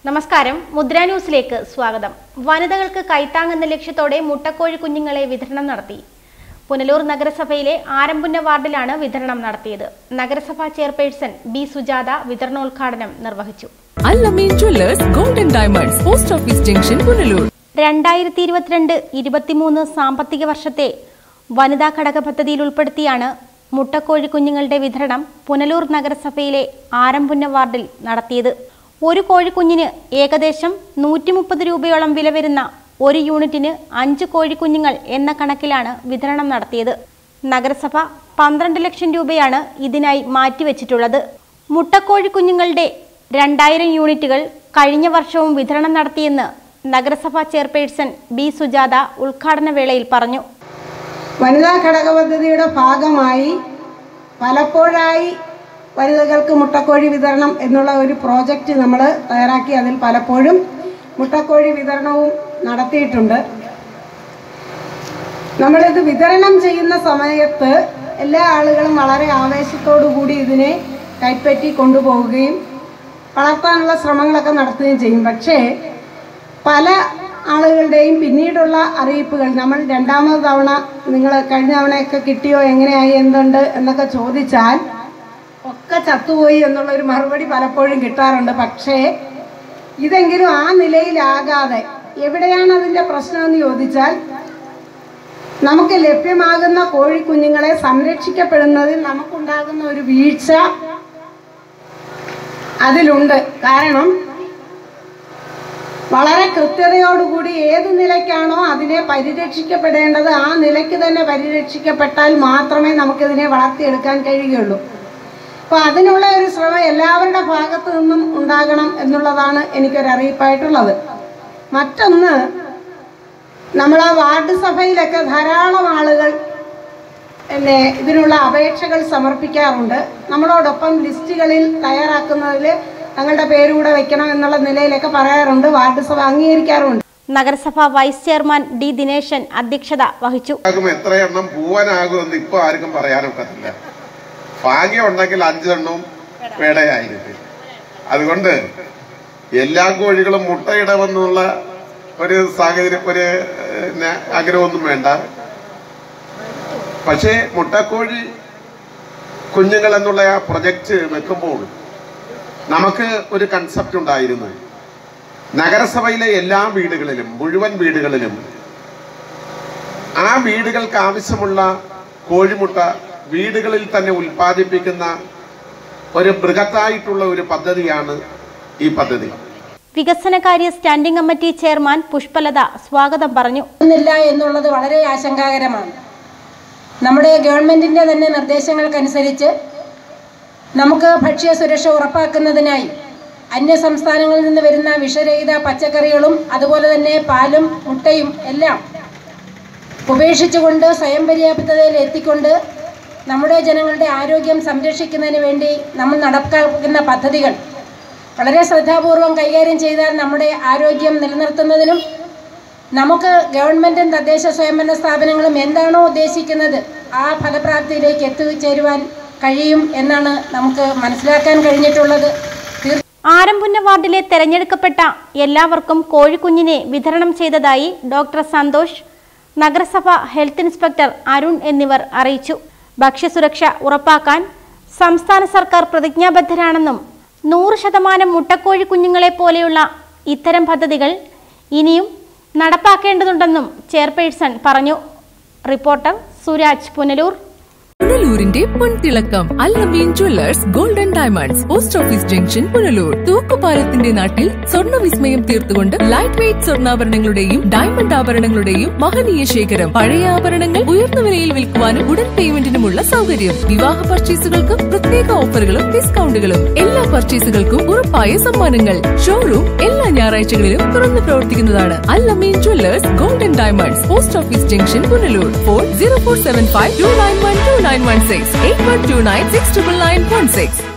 നമസ്കാരം മുദ്ര ന്യൂസിലേക്ക് സ്വാഗതം വനിതകൾക്ക് കൈത്താങ്ങെന്ന ലക്ഷ്യത്തോടെ മുട്ടക്കോഴി കുഞ്ഞുങ്ങളെ വിതരണം നടത്തി പുനലൂർ നഗരസഭയിലെ ആരംപുന്ന വാർഡിലാണ് വിതരണം നടത്തിയത് നഗരസഭാ ചെയർപേഴ്സൺ ബി സുജാത വിതരണോദ്ഘാടനം നിർവഹിച്ചു Allameen jewellers golden diamonds post office junction Punalur രണ്ടായിരത്തി ഇരുപത്തിരണ്ട് ഇരുപത്തിമൂന്ന് സാമ്പത്തിക വർഷത്തെ വനിതാ ഘടക പദ്ധതിയിൽ ഉൾപ്പെടുത്തിയാണ് മുട്ടക്കോഴി കുഞ്ഞുങ്ങളുടെ വിതരണം പുനലൂർ നഗരസഭയിലെ ആരംപുന്ന വാർഡിൽ നടത്തിയത് ഒരു കോഴിക്കുഞ്ഞിന് ഏകദേശം നൂറ്റി മുപ്പത് രൂപയോളം വില വരുന്ന ഒരു യൂണിറ്റിന് അഞ്ച് കോഴിക്കുഞ്ഞുങ്ങൾ എന്ന കണക്കിലാണ് വിതരണം നടത്തിയത് നഗരസഭ പന്ത്രണ്ട് ലക്ഷം രൂപയാണ് ഇതിനായി മാറ്റിവെച്ചിട്ടുള്ളത് മുട്ടക്കോഴി കുഞ്ഞുങ്ങളുടെ രണ്ടായിരം യൂണിറ്റുകൾ കഴിഞ്ഞ വർഷവും വിതരണം നടത്തിയെന്ന് നഗരസഭാ ചെയർപേഴ്സൺ ബി സുജാത ഉദ്ഘാടന വേളയിൽ പറഞ്ഞു വനിതാ ഘടക പദ്ധതിയുടെ ഭാഗമായി പലപ്പോഴായി വനിതകൾക്ക് മുട്ടക്കോഴി വിതരണം എന്നുള്ള ഒരു പ്രോജക്റ്റ് നമ്മൾ തയ്യാറാക്കി അതിൽ പലപ്പോഴും മുട്ടക്കോഴി വിതരണവും നടത്തിയിട്ടുണ്ട് നമ്മളിത് വിതരണം ചെയ്യുന്ന സമയത്ത് എല്ലാ ആളുകളും വളരെ ആവേശത്തോടു കൂടി ഇതിനെ കൈപ്പറ്റി കൊണ്ടുപോവുകയും വളർത്താനുള്ള ശ്രമങ്ങളൊക്കെ നടത്തുകയും ചെയ്യും പക്ഷേ പല ആളുകളുടെയും പിന്നീടുള്ള അറിയിപ്പുകൾ നമ്മൾ രണ്ടാമത് തവണ നിങ്ങൾ കഴിഞ്ഞ തവണയൊക്കെ കിട്ടിയോ എങ്ങനെയായി എന്തുണ്ട് എന്നൊക്കെ ചോദിച്ചാൽ ഒക്കെ ചത്തുപോയി എന്നുള്ളൊരു മറുപടി പലപ്പോഴും കിട്ടാറുണ്ട് പക്ഷേ ഇതെങ്കിലും ആ നിലയിലാകാതെ എവിടെയാണ് അതിൻ്റെ പ്രശ്നമെന്ന് ചോദിച്ചാൽ നമുക്ക് ലഭ്യമാകുന്ന കോഴിക്കുഞ്ഞുങ്ങളെ സംരക്ഷിക്കപ്പെടുന്നതിൽ നമുക്കുണ്ടാകുന്ന ഒരു വീഴ്ച അതിലുണ്ട് കാരണം വളരെ കൃത്യതയോടുകൂടി ഏത് നിലയ്ക്കാണോ അതിനെ പരിരക്ഷിക്കപ്പെടേണ്ടത് ആ നിലയ്ക്ക് തന്നെ പരിരക്ഷിക്കപ്പെട്ടാൽ മാത്രമേ നമുക്കിതിനെ വളർത്തിയെടുക്കാൻ കഴിയുകയുള്ളൂ അപ്പോൾ അതിനുള്ള ഒരു ശ്രമം എല്ലാവരുടെ ഭാഗത്തു നിന്നും ഉണ്ടാകണം എന്നുള്ളതാണ് എനിക്കൊരു അറിയിപ്പായിട്ടുള്ളത് മറ്റൊന്ന് നമ്മൾ ആ വാർഡ് സഭയിലൊക്കെ ധാരാളം ആളുകൾ പിന്നെ ഇതിനുള്ള അപേക്ഷകൾ സമർപ്പിക്കാറുണ്ട് നമ്മളോടൊപ്പം ലിസ്റ്റുകളിൽ തയ്യാറാക്കുന്നതിൽ തങ്ങളുടെ പേരുകൂടെ വെക്കണം എന്നുള്ള നിലയിലൊക്കെ പറയാറുണ്ട് വാർഡ് സഭ അംഗീകരിക്കാറുണ്ട് നഗരസഭാ വൈസ് ചെയർമാൻ ഡി ദിനേശൻ അധ്യക്ഷത വഹിച്ചു ആകും എത്ര എണ്ണം പൂവനാകുമെന്ന് ഇപ്പൊ ആർക്കും പറയാനൊക്കത്തില്ല ഭാഗ്യം ഉണ്ടെങ്കിൽ അഞ്ചെണ്ണവും പേടയായിരിക്കും അതുകൊണ്ട് എല്ലാ കോഴികളും മുട്ടയിടമെന്നുള്ള ഒരു സാഹചര്യം ഒരു പിന്നെ ആഗ്രഹമൊന്നും വേണ്ട പക്ഷേ മുട്ടക്കോഴി കുഞ്ഞുങ്ങൾ എന്നുള്ള ആ പ്രൊജക്റ്റ് വെക്കുമ്പോൾ നമുക്ക് ഒരു കൺസെപ്റ്റ് ഉണ്ടായിരുന്നു നഗരസഭയിലെ എല്ലാ വീടുകളിലും മുഴുവൻ വീടുകളിലും ആ വീടുകൾക്ക് ആവശ്യമുള്ള കോഴിമുട്ട വീടുകളിൽ തന്നെ ഉൽപ്പാദിപ്പിക്കുന്ന ഒരു ബൃഹത്തായിട്ടുള്ള ഒരു പദ്ധതിയാണ് ഈ പദ്ധതി വികസനകാര്യ സ്റ്റാൻഡിംഗ് കമ്മിറ്റി ചെയർമാൻ പുഷ്പലത സ്വാഗതം പറഞ്ഞു ില്ല എന്നുള്ളത് വളരെ ആശങ്കാകരമാണ് നമ്മുടെ ഗവൺമെന്റിന്റെ തന്നെ നിർദ്ദേശങ്ങൾക്കനുസരിച്ച് നമുക്ക് ഭക്ഷ്യ സുരക്ഷ ഉറപ്പാക്കുന്നതിനായി അന്യ സംസ്ഥാനങ്ങളിൽ നിന്ന് വരുന്ന വിഷരഹിത പച്ചക്കറികളും അതുപോലെ തന്നെ പാലും മുട്ടയും എല്ലാം ഉപേക്ഷിച്ചുകൊണ്ട് സ്വയം പര്യാപ്തതയിൽ എത്തിക്കൊണ്ട് നമ്മുടെ ജനങ്ങളുടെ ആരോഗ്യം സംരക്ഷിക്കുന്നതിന് വേണ്ടി നമ്മൾ നടപ്പാക്കുന്ന പദ്ധതികൾ വളരെ ശ്രദ്ധാപൂർവം കൈകാര്യം ചെയ്താൽ നമ്മുടെ ആരോഗ്യം നിലനിർത്തുന്നതിനും നമുക്ക് ഗവൺമെന്റും തദ്ദേശ സ്വയംഭരണ സ്ഥാപനങ്ങളും എന്താണോ ഉദ്ദേശിക്കുന്നത് ആ ഫലപ്രാപ്തിയിലേക്ക് എത്തിച്ചേരുവാൻ കഴിയും എന്നാണ് നമുക്ക് മനസ്സിലാക്കാൻ കഴിഞ്ഞിട്ടുള്ളത് തീർ ആരംപുന്ന വാർഡിലെ തെരഞ്ഞെടുക്കപ്പെട്ട എല്ലാവർക്കും കോഴിക്കുഞ്ഞിനെ വിതരണം ചെയ്തതായി ഡോക്ടർ സന്തോഷ് നഗരസഭ ഹെൽത്ത് ഇൻസ്പെക്ടർ അരുൺ എന്നിവർ അറിയിച്ചു ഭക്ഷ്യസുരക്ഷ ഉറപ്പാക്കാൻ സംസ്ഥാന സർക്കാർ പ്രതിജ്ഞാബദ്ധരാണെന്നും നൂറ് ശതമാനം മുട്ടക്കോഴി കുഞ്ഞുങ്ങളെ പോലെയുള്ള ഇത്തരം പദ്ധതികൾ ഇനിയും നടപ്പാക്കേണ്ടതുണ്ടെന്നും ചെയർപേഴ്സൺ പറഞ്ഞു റിപ്പോർട്ടർ സുരാജ് പുനലൂർ പുനലൂരിന്റെ പൊൻതിളക്കം Allameen jewellers golden diamonds post office junction Punalur തൂക്കുപാലത്തിന്റെ നാട്ടിൽ സ്വർണ്ണ വിസ്മയം തീർത്തുകൊണ്ട് ലൈറ്റ് വെയ്റ്റ് സ്വർണ്ണാഭരണങ്ങളുടെയും ഡയമണ്ട് ആഭരണങ്ങളുടെയും മഹനീയ ശേഖരം പഴയ ആഭരണങ്ങൾ ഉയർന്ന വിലയിൽ വിൽക്കുവാനും ഉടൻ പേയ്മെന്റിനുമുള്ള സൗകര്യം വിവാഹ പർച്ചേസുകൾക്കും പ്രത്യേക ഓഫറുകളും ഡിസ്കൗണ്ടുകളും എല്ലാ പർച്ചേസുകൾക്കും ഉറപ്പായ സമ്മാനങ്ങൾ ഷോറൂം എല്ലാ ഞായറാഴ്ചകളിലും തുറന്നു പ്രവർത്തിക്കുന്നതാണ് Allameen jewellers golden diamonds post office junction Punalur phone zero four seven five two nine one two nine one six eight one two nine six triple nine one six